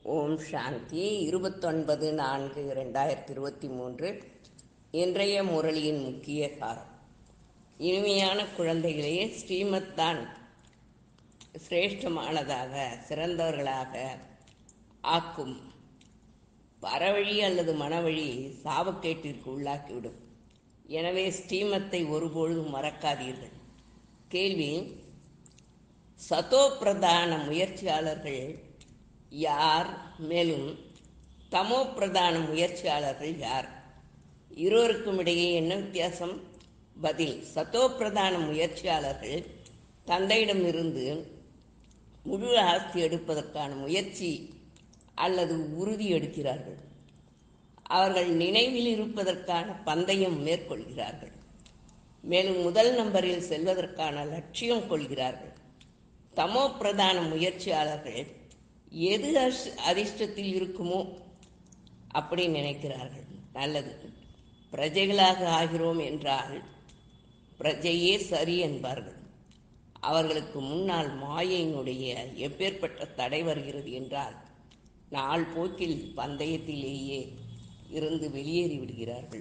ஓம் சாந்தி இருபத்தொன்பது நான்கு ரெண்டாயிரத்தி இருபத்தி மூன்று இன்றைய முரளியின் முக்கிய சாரம் இனிமையான குழந்தைகளே ஸ்ரீமத் தான் சிரேஷ்டமானதாக சிறந்தவர்களாக ஆக்கும் பறவழி அல்லது மனவழி சாபக்கேட்டிற்கு உள்ளாக்கிவிடும் எனவே ஸ்ரீமத்தை ஒருபொழுதும் மறக்காதீர்கள் கேள்வி சதோ பிரதான முயற்சியாளர்கள் யார் மேலும் தமோ பிரதான முயற்சியாளர்கள் யார் இருவருக்கும் இடையே என்ன வித்தியாசம் பதில் சத்தோ பிரதான முயற்சியாளர்கள் தந்தையிடமிருந்து முழு ஆஸ்தி எடுப்பதற்கான முயற்சி அல்லது உறுதி எடுக்கிறார்கள் அவர்கள் நினைவில் இருப்பதற்கான பந்தயம் மேற்கொள்கிறார்கள் மேலும் முதல் நம்பரில் செல்வதற்கான லட்சியம் கொள்கிறார்கள் தமோ பிரதான முயற்சியாளர்கள் எது அஷ் அதிர்ஷ்டத்தில் இருக்குமோ அப்படி நினைக்கிறார்கள் நல்லது பிரஜைகளாக ஆகிறோம் என்றால் பிரஜையே சரி என்பார்கள் அவர்களுக்கு முன்னால் மாயையினுடைய எப்பேற்பட்ட தடை வருகிறது என்றால் நாள் போக்கில் பந்தயத்திலேயே இருந்து வெளியேறி விடுகிறார்கள்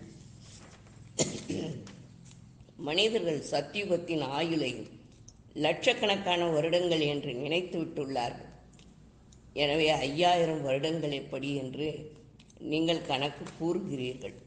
மனிதர்கள் சத்தியுகத்தின் ஆயுளை லட்சக்கணக்கான வருடங்கள் என்று நினைத்து விட்டுள்ளார்கள் எனவே ஐயாயிரம் வருடங்கள் எப்படி என்று நீங்கள் கணக்கு கூறுகிறீர்கள்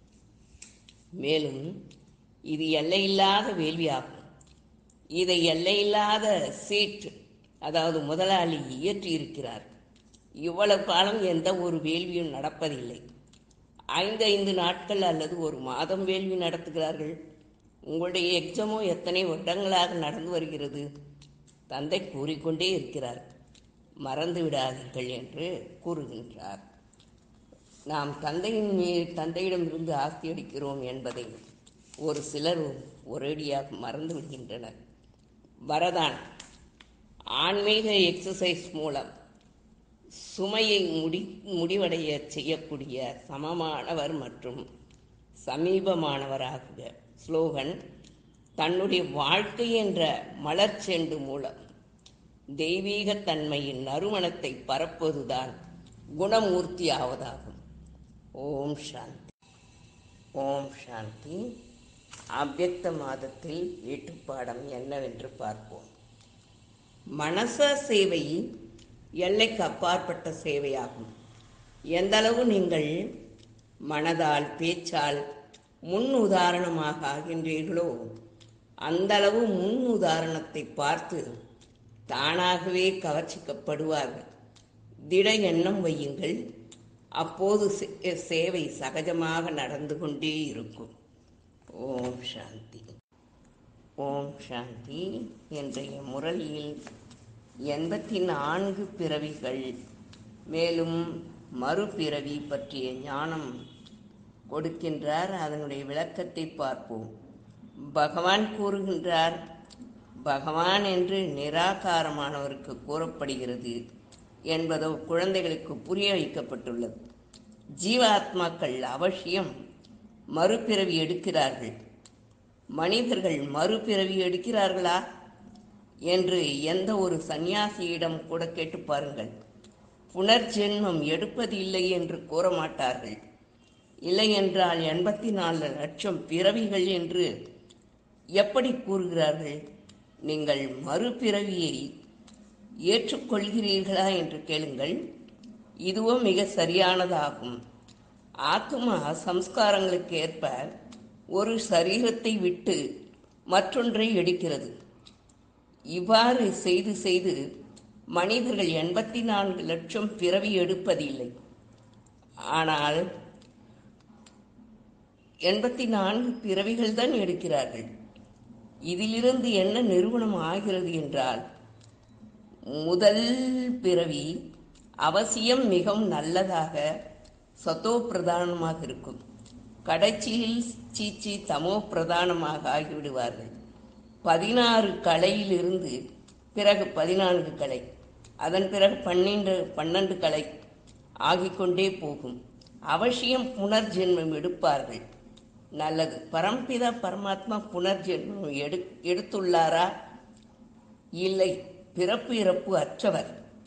மேலும் இது எல்லையில்லாத வேள்வியாகும் இதை எல்லையில்லாத சீட் அதாவது முதலாளி இயற்றி இருக்கிறார் இவ்வளவு காலம் எந்த ஒரு வேள்வியும் நடப்பதில்லை ஐந்து ஐந்து நாட்கள் அல்லது ஒரு மாதம் வேள்வி நடத்துகிறார்கள் உங்களுடைய எக்ஸாமோ எத்தனை வருடங்களாக நடந்து வருகிறது தந்தை கூறிக்கொண்டே இருக்கிறார் மறந்து விடாதீர்கள் என்று கூறுகின்றார் நாம் தந்தையின் மீது தந்தையிடமிருந்து ஆஸ்தி அளிக்கிறோம் என்பதை ஒரு சிலர் ஒரேடியாக மறந்து விடுகின்றனர் வரதான் ஆன்மீக எக்ஸசைஸ் மூலம் சுமையை முடி முடிவடைய செய்யக்கூடிய சமமானவர் மற்றும் சமீபமானவராகுக ஸ்லோகன் தன்னுடைய வாழ்க்கை என்ற மலர்ச்செண்டு மூலம் தெய்வீகத்தன்மையின் நறுமணத்தை பரப்புவதுதான் குணமூர்த்தி ஆவதாகும் ஓம் சாந்தி ஓம் சாந்தி அவ்வக்த மாதத்தில் வீட்டுப்பாடம் என்னவென்று பார்ப்போம் மனச சேவை எல்லைக்கு அப்பாற்பட்ட சேவையாகும் எந்தளவு நீங்கள் மனதால் பேச்சால் முன் உதாரணமாக ஆகின்றீர்களோ அந்தளவு முன் உதாரணத்தை பார்த்து தானாகவே கவர்ச்சிக்கப்படுவார்கள் திட எண்ணம் வையுங்கள் அப்போது சேவை சகஜமாக நடந்து கொண்டே இருக்கும் ஓம் சாந்தி ஓம் சாந்தி இன்றைய முரளியில் எண்பத்தி நான்கு பிறவிகள் மேலும் மறுபிறவி பற்றிய ஞானம் கொடுக்கின்றார் அதனுடைய விளக்கத்தை பார்ப்போம் பகவான் கூறுகின்றார் பகவான் என்று நிராகாரமானவருக்கு கூறப்படுகிறது என்பதோ குழந்தைகளுக்கு புரிய வைக்கப்பட்டுள்ளது ஜீவாத்மாக்கள் அவசியம் மறுபிறவி எடுக்கிறார்கள் மனிதர்கள் மறுபிறவி எடுக்கிறார்களா என்று எந்த ஒரு சந்நியாசியிடம் கூட கேட்டு பாருங்கள் புனர்ஜென்மம் எடுப்பது இல்லை என்று கூற மாட்டார்கள் இல்லை என்றால் எண்பத்தி நாலு லட்சம் பிறவிகள் என்று எப்படி கூறுகிறார்கள் நீங்கள் மறுபிறவியை ஏற்றுக்கொள்கிறீர்களா என்று கேளுங்கள் இதுவும் மிக சரியானதாகும் ஆத்மா சம்ஸ்காரங்களுக்கு ஏற்ப ஒரு சரீரத்தை விட்டு மற்றொன்றை எடுக்கிறது இவ்வாறு செய்து செய்து மனிதர்கள் எண்பத்தி நான்கு லட்சம் பிறவி எடுப்பதில்லை ஆனால் எண்பத்தி நான்கு பிறவிகள் தான் எடுக்கிறார்கள் இதிலிருந்து என்ன நிறுவனம் ஆகிறது என்றால் முதல் பிறவி அவசியம் மிகவும் நல்லதாக சத்தோ பிரதானமாக இருக்கும் கடைசியில் சீச்சி தமோ பிரதானமாக ஆகிவிடுவார்கள் பதினாறு கலையிலிருந்து பிறகு பதினான்கு கலை அதன் பிறகு பன்னெண்டு பன்னெண்டு கலை ஆகிக்கொண்டே போகும் அவசியம் புனர்ஜென்மம் எடுப்பார்கள் நல்லது பரம்பிதா பரமாத்மா புனர்ஜென்மம் எடு எடுத்துள்ளாரா இல்லை பிறப்பு இறப்பு அற்றவர்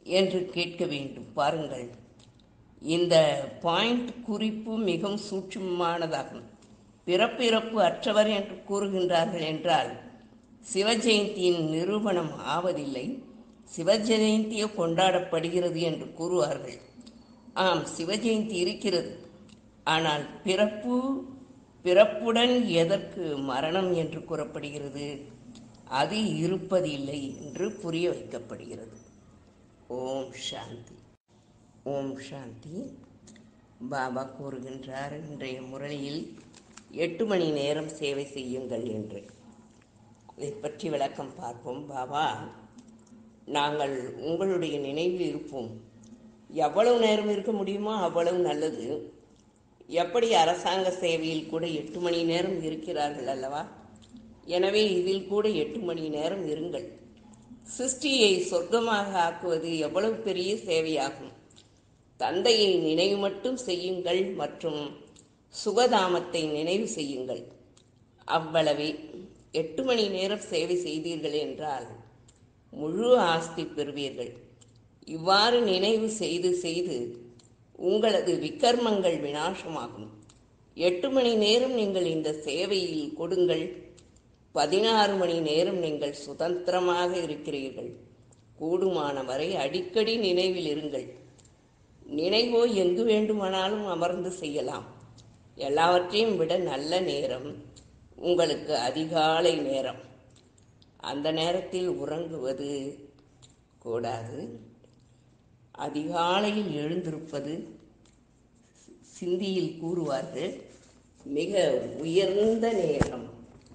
என்று கேட்க வேண்டும் பாருங்கள் இந்த பாயிண்ட் குறிப்பு மிகவும் சூட்சுமமானதாகும் பிறப்பிறப்பு அற்றவர் என்று கூறுகின்றார்கள் என்றால் சிவஜெயந்தியின் நிரூபணம் ஆவதில்லை சிவஜெயந்தியோ கொண்டாடப்படுகிறது என்று கூறுவார்கள் ஆம் சிவஜெயந்தி இருக்கிறது ஆனால் பிறப்பு பிறப்புடன் எதற்கு மரணம் என்று கூறப்படுகிறது அது இருப்பதில்லை என்று புரிய வைக்கப்படுகிறது ஓம் சாந்தி ஓம் சாந்தி பாபா கூறுகின்றார் இன்றைய முறையில் எட்டு மணி நேரம் சேவை செய்யுங்கள் என்று இதை பற்றி விளக்கம் பார்ப்போம் பாபா நாங்கள் உங்களுடைய நினைவில் இருப்போம் எவ்வளவு நேரம் இருக்க முடியுமோ அவ்வளவு நல்லது எப்படி அரசாங்க சேவையில் கூட எட்டு மணி நேரம் இருக்கிறார்கள் அல்லவா எனவே இதில் கூட எட்டு மணி நேரம் இருங்கள் சிருஷ்டியை சொர்க்கமாக ஆக்குவது எவ்வளவு பெரிய சேவையாகும் தந்தையை நினைவு மட்டும் செய்யுங்கள் மற்றும் சுகதாமத்தை நினைவு செய்யுங்கள் அவ்வளவே எட்டு மணி நேரம் சேவை செய்தீர்கள் என்றால் முழு ஆஸ்தி பெறுவீர்கள் இவ்வாறு நினைவு செய்து செய்து உங்களது விக்கர்மங்கள் வினாசமாகும் எட்டு மணி நேரம் நீங்கள் இந்த சேவையில் கொடுங்கள் பதினாறு மணி நேரம் நீங்கள் சுதந்திரமாக இருக்கிறீர்கள் கூடுமான வரை அடிக்கடி நினைவில் இருங்கள் நினைவோ எங்கு வேண்டுமானாலும் அமர்ந்து செய்யலாம் எல்லாவற்றையும் விட நல்ல நேரம் உங்களுக்கு அதிகாலை நேரம் அந்த நேரத்தில் உறங்குவது கூடாது அதிகாலையில் எழுந்திருப்பது சிந்தியில் கூறுவார்கள் மிக உயர்ந்த நேரம்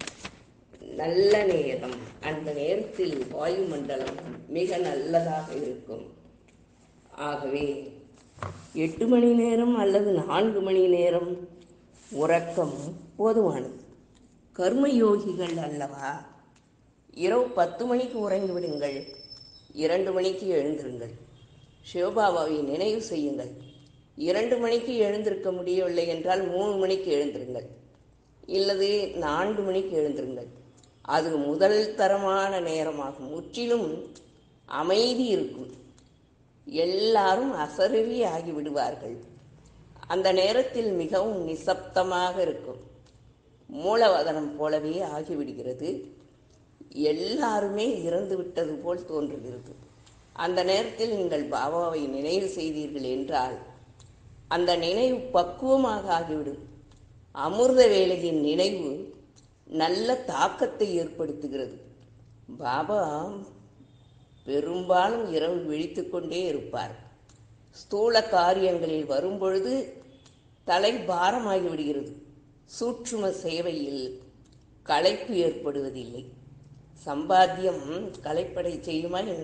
நல்ல நேரம் அந்த நேரத்தில் வாயுமண்டலம் மிக நல்லதாக இருக்கும் ஆகவே எட்டு மணி நேரம் அல்லது நான்கு மணி நேரம் உறக்கம் போதுமானது கர்மயோகிகள் அல்லவா இரவு பத்து மணிக்கு உறங்கி விடுங்கள் இரண்டு மணிக்கு எழுந்திருங்கள் சிவபாபாவை நினைவு செய்யுங்கள் இரண்டு மணிக்கு எழுந்திருக்க முடியவில்லை என்றால் மூணு மணிக்கு எழுந்திருங்கள் இல்லது நான்கு மணிக்கு எழுந்திருங்கள் அது முதல் தரமான நேரமாகும் முற்றிலும் அமைதி இருக்கும் எல்லாரும் அசருவி ஆகி விடுவார்கள் அந்த நேரத்தில் மிகவும் நிசப்தமாக இருக்கும் மூலவதனம் போலவே ஆகிவிடுகிறது எல்லாருமே இறந்து விட்டது போல் தோன்றுகிறது அந்த நேரத்தில் நீங்கள் பாபாவை நினைவு செய்தீர்கள் என்றால் அந்த நினைவு பக்குவமாக ஆகிவிடும் அமிர்த வேலையின் நினைவு நல்ல தாக்கத்தை ஏற்படுத்துகிறது பாபா பெரும்பாலும் இரவு விழித்து கொண்டே இருப்பார் ஸ்தூல காரியங்களில் வரும்பொழுது தலை பாரமாகி விடுகிறது சூட்சும சேவையில் களைப்பு ஏற்படுவதில்லை சம்பாத்தியம் களைப்படை செய்யுமா என்ன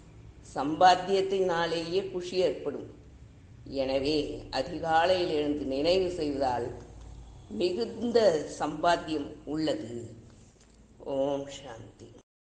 சம்பாத்தியத்தினாலேயே குஷி ஏற்படும் எனவே அதிகாலையில் எழுந்து நினைவு செய்வதால் மிகுந்த சம்பாத்தியம் உள்ளது ஓம் சாந்தி